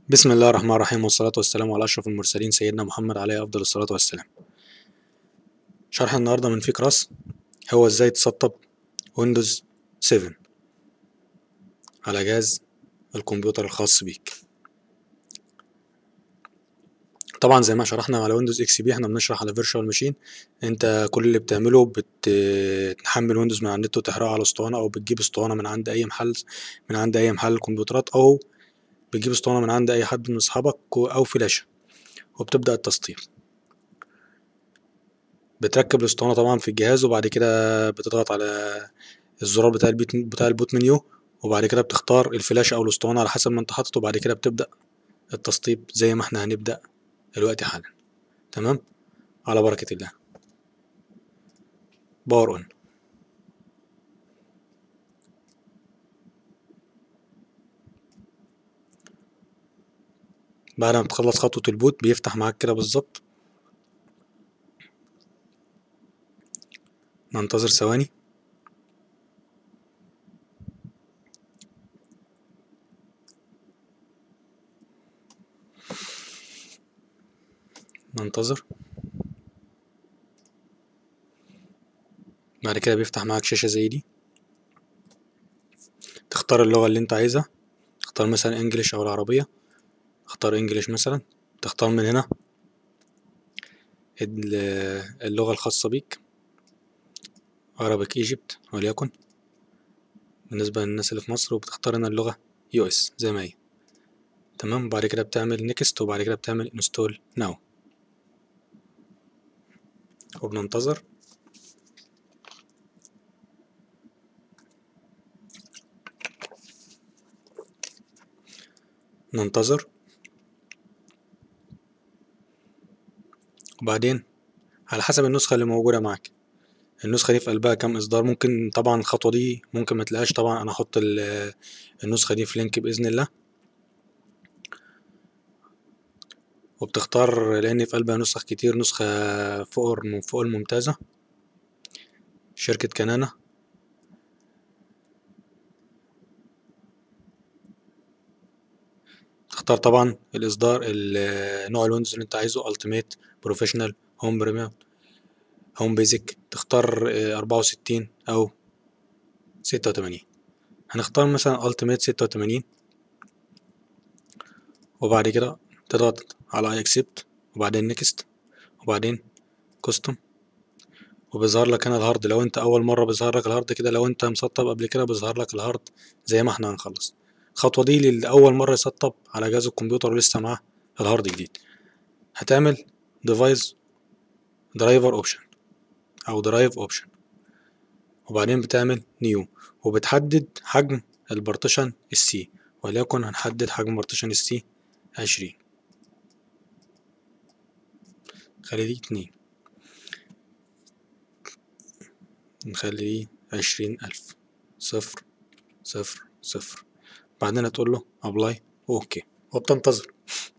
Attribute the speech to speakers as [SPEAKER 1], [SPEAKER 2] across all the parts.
[SPEAKER 1] بسم الله الرحمن الرحيم والصلاة والسلام على أشرف المرسلين سيدنا محمد عليه أفضل الصلاة والسلام شرح النهاردة من فيك راس هو ازاي تسطب ويندوز 7 على جهاز الكمبيوتر الخاص بيك طبعا زي ما شرحنا على ويندوز اكس بي احنا بنشرح على فيرتشوال ماشين انت كل اللي بتعمله بتحمل ويندوز من على النت وتحرقه على اسطوانة او بتجيب اسطوانة من عند اي محل من عند اي محل كمبيوترات او بتجيب اسطوانة من عند اي حد من اصحابك او فلاشة وبتبدأ التسطيب بتركب الاسطوانة طبعا في الجهاز وبعد كده بتضغط على الزرار بتاع البيت بتاع البوت منيو وبعد كده بتختار الفلاشة او الاسطوانة على حسب ما انت حاطط وبعد كده بتبدأ التسطيب زي ما احنا هنبدأ دلوقتي حالا تمام على بركة الله باور اون بعد ما بتخلص خطوة البوت بيفتح معاك كده بالظبط ننتظر ثواني ننتظر بعد كده بيفتح معاك شاشة زي دي تختار اللغة اللي انت عايزها تختار مثلا انجليش او العربية اختار انجليش مثلا تختار من هنا اللغة الخاصة بيك عربك ايجيبت وليكن بالنسبة للناس اللي في مصر وبتختار هنا اللغة يو اس زي ما هي تمام بعد كده بتعمل نيكست وبعد كده بتعمل انستول ناو وبننتظر ننتظر وبعدين على حسب النسخة اللي موجودة معاك النسخة دي في قلبها كام إصدار ممكن طبعا الخطوة دي ممكن متلاقاش طبعا أنا هحط النسخة دي في لينك بإذن الله وبتختار لأن في قلبها نسخ كتير نسخة فوق فوق الممتازة شركة كنانة تختار طبعا الإصدار نوع الويندوز اللي انت عايزه التيميت بروفيشنال هوم بريميوم هوم بيزك تختار أربعة وستين أو ستة وتمانين هنختار مثلا التيميت ستة وتمانين وبعد كده تضغط على اكسبت وبعدين نيكست وبعدين كوستوم وبيظهر لك هنا الهارد لو انت اول مره بيظهر لك الهارد كده لو انت مسطب قبل كده بيظهر لك الهارد زي ما احنا هنخلص الخطوه دي للي اول مره يسطب على جهاز الكمبيوتر ولسه معاه الهارد جديد هتعمل ديفايس درايفر اوبشن او درايف اوبشن وبعدين بتعمل نيو وبتحدد حجم البارتيشن السي وليكن هنحدد حجم بارتيشن السي عشرين نخلي دي اتنين نخلي دي عشرين ألف صفر صفر صفر بعدين هتقول له أبلاي أوكي وبتنتظر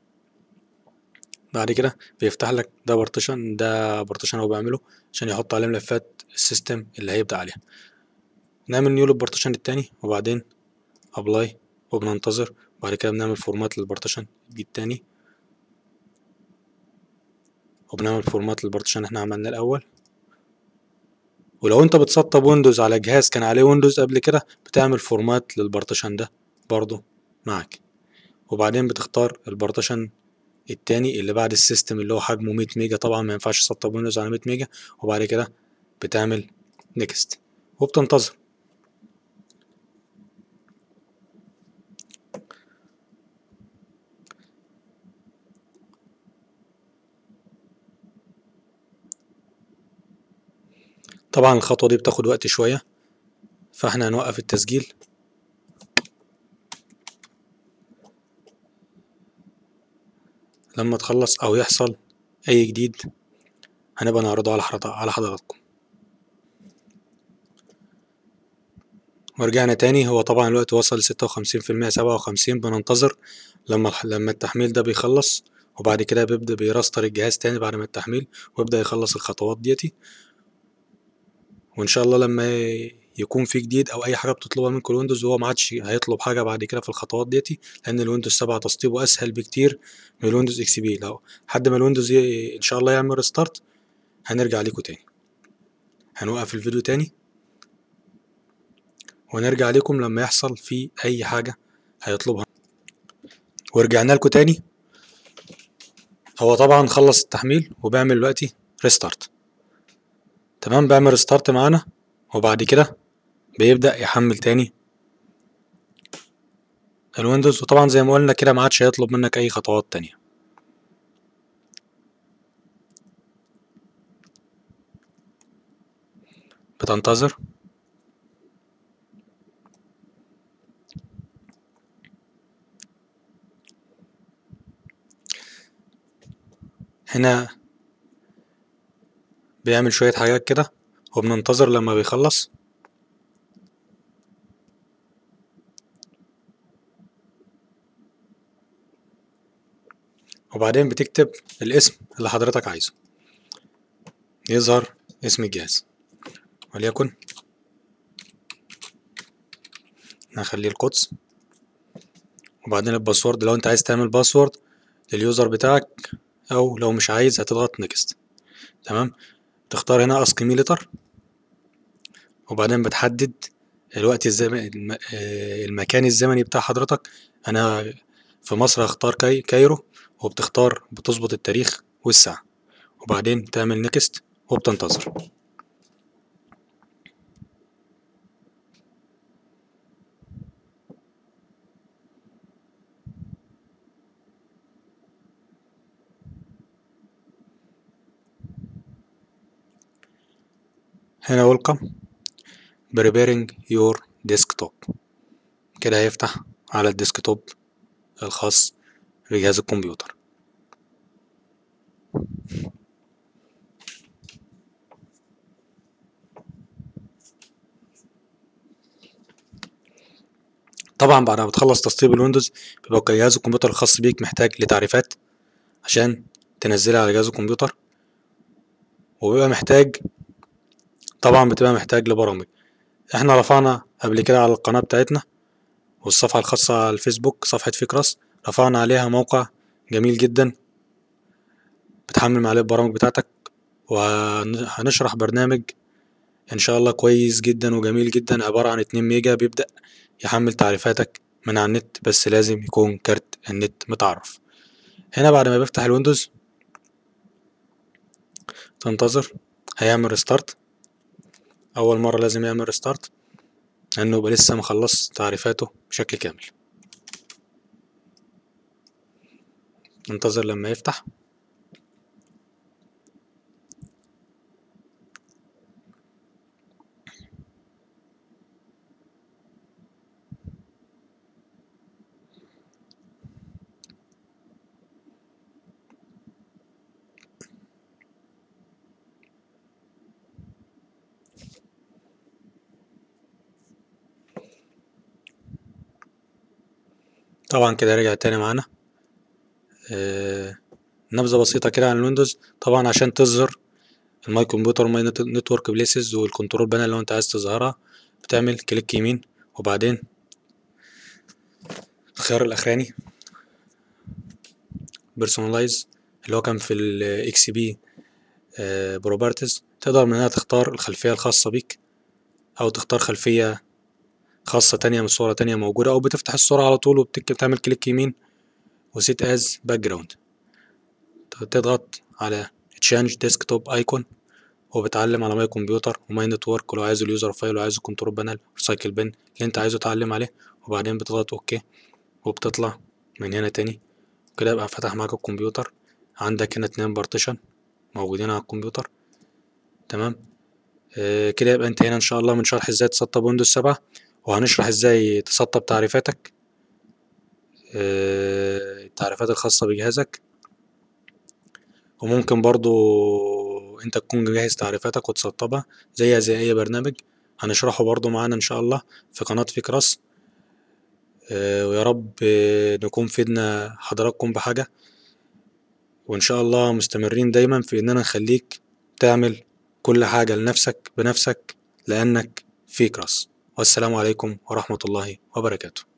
[SPEAKER 1] بعد كده بيفتح لك ده بارتيشن ده بارتيشن هو بيعمله عشان يحط عليه ملفات السيستم اللي هيبدأ عليها نعمل نيو للبارتيشن التاني وبعدين أبلاي وبننتظر وبعد كده بنعمل فورمات للبارتيشن التاني وبنعمل فورمات للبارتيشن احنا عملناه الأول ولو انت بتسطب ويندوز على جهاز كان عليه ويندوز قبل كده بتعمل فورمات للبارتيشن ده برضو معاك وبعدين بتختار البارتيشن التاني اللي بعد السيستم اللي هو حجمه 100 ميجا طبعا ما ينفعش تسطب ويندوز على 100 ميجا وبعد كده بتعمل نيكست وبتنتظر طبعا الخطوة دي بتاخد وقت شوية فاحنا هنوقف التسجيل لما تخلص او يحصل اي جديد هنبقى نعرضه على على حضراتكم ورجعنا تاني هو طبعا الوقت وصل لستة وخمسين في المية سبعة وخمسين بننتظر لما لما التحميل ده بيخلص وبعد كده بيبدأ بيرستر الجهاز تاني بعد ما التحميل ويبدأ يخلص الخطوات ديتي وإن شاء الله لما يكون في جديد او اي حاجه بتطلبها منكم الويندوز وهو ما عادش هيطلب حاجه بعد كده في الخطوات ديتي لان الويندوز 7 تسطيبه اسهل بكتير من الويندوز اكس بي لو لحد ما الويندوز ي... ان شاء الله يعمل ريستارت هنرجع ليكم تاني هنوقف الفيديو تاني ونرجع لكم لما يحصل فيه اي حاجه هيطلبها ورجعنا لكم تاني هو طبعا خلص التحميل وبيعمل دلوقتي ريستارت تمام بيعمل ريستارت معانا وبعد كده بيبدأ يحمل تاني الويندوز وطبعا زي ما قلنا كده ما عادش هيطلب منك اي خطوات تانية بتنتظر هنا بيعمل شوية حاجات كده وبننتظر لما بيخلص وبعدين بتكتب الاسم اللي حضرتك عايزه يظهر اسم الجهاز وليكن هخليه القدس وبعدين الباسورد لو انت عايز تعمل باسورد لليوزر بتاعك او لو مش عايز هتضغط نيكست تمام تختار هنا اسك مي لتر وبعدين بتحدد الوقت الزمني الم... آه، المكان الزمني بتاع حضرتك انا في مصر هختار كاي... كايرو وبتختار بتظبط التاريخ والساعة وبعدين تعمل نيكست وبتنتظر هنا welcome preparing your desktop كده هيفتح على الديسكتوب الخاص بجهاز الكمبيوتر طبعا بعد ما تخلص تسطيب الويندوز بيبقى جهاز الكمبيوتر الخاص بيك محتاج لتعريفات عشان تنزلها على جهاز الكمبيوتر وبيبقى محتاج طبعا بتبقى محتاج لبرامج احنا رفعنا قبل كده على القناة بتاعتنا والصفحة الخاصة على الفيسبوك صفحة فكرس رفعنا عليها موقع جميل جدا بتحمل عليه البرامج بتاعتك وهنشرح برنامج ان شاء الله كويس جدا وجميل جدا عبارة عن اتنين ميجا بيبدأ يحمل تعريفاتك من على النت بس لازم يكون كارت النت متعرف هنا بعد ما بيفتح الويندوز تنتظر هيعمل ريستارت اول مرة لازم يعمل ريستارت لانه يبقى لسه مخلص تعريفاته بشكل كامل ننتظر لما يفتح طبعا كده رجع تاني معانا آه، نبذة بسيطة كده عن الويندوز طبعا عشان تظهر الماي كمبيوتر ماي نتورك بليسز والكنترول بانل لو انت عايز تظهرها بتعمل كليك يمين وبعدين الخيار الاخراني بيرسونلايز اللي هو كان في الاكس بي بروبرتيز تقدر من هنا تختار الخلفية الخاصة بيك او تختار خلفية خاصة تانية من صورة تانية موجودة او بتفتح الصورة على طول وبتعمل كليك يمين وسيت از باك جراوند تضغط على تشانج ديسكتوب ايكون وبتعلم على ماي كمبيوتر وماي نتورك ولو عايز اليوزر فايل ولو عايز الكنترول بانل ريسايكل بن اللي انت عايزه تعلم عليه وبعدين بتضغط اوكي وبتطلع من هنا تاني كده يبقى فتح معاك الكمبيوتر عندك هنا اتنين بارتيشن موجودين على الكمبيوتر تمام آه كده يبقى انت هنا ان شاء الله من شرح ازاي تسطب ويندوز سبعة وهنشرح ازاي تسطب تعريفاتك آه التعريفات الخاصة بجهازك وممكن برضو انت تكون جاهز تعريفاتك وتسطبها زيها زي اي برنامج هنشرحه برضو معانا ان شاء الله في قناة فكرس آه ويا رب آه نكون فدنا حضراتكم بحاجة وان شاء الله مستمرين دايما في اننا نخليك تعمل كل حاجة لنفسك بنفسك لانك فيكراس والسلام عليكم ورحمة الله وبركاته